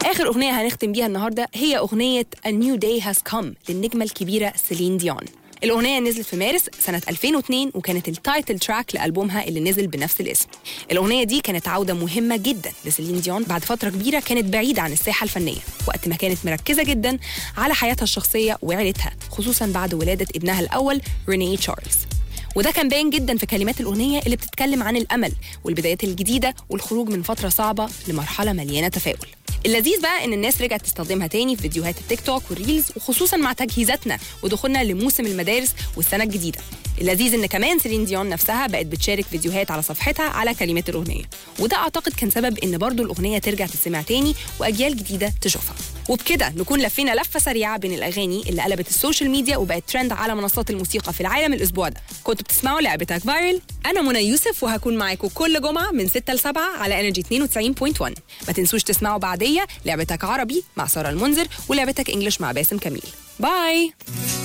اخر اغنيه هنختم بيها النهارده هي اغنيه A New Day Has Come للنجمه الكبيره سيلين ديون الأغنية نزلت في مارس سنة 2002 وكانت التايتل تراك لألبومها اللي نزل بنفس الاسم. الأغنية دي كانت عودة مهمة جدا لسيلين ديون بعد فترة كبيرة كانت بعيدة عن الساحة الفنية، وقت ما كانت مركزة جدا على حياتها الشخصية وعيلتها، خصوصا بعد ولادة ابنها الأول رينيه تشارلز. وده كان باين جدا في كلمات الأغنية اللي بتتكلم عن الأمل والبدايات الجديدة والخروج من فترة صعبة لمرحلة مليانة تفاؤل. اللذيذ بقى ان الناس رجعت تستخدمها تاني في فيديوهات التيك توك والريلز وخصوصا مع تجهيزاتنا ودخولنا لموسم المدارس والسنه الجديده اللذيذ ان كمان سيلين ديون نفسها بقت بتشارك فيديوهات على صفحتها على كلمات الاغنيه وده اعتقد كان سبب ان برضو الاغنيه ترجع تسمع تاني واجيال جديده تشوفها وبكده نكون لفينا لفه سريعه بين الاغاني اللي قلبت السوشيال ميديا وبقت ترند على منصات الموسيقى في العالم الاسبوع ده كنتوا بتسمعوا لعبتك فايرل انا منى يوسف وهكون معاكم كل جمعه من 6 ل 7 على انرجي 92.1 ما تنسوش تسمعوا بعديه لعبتك عربي مع ساره المنذر ولعبتك انجلش مع باسم كميل باي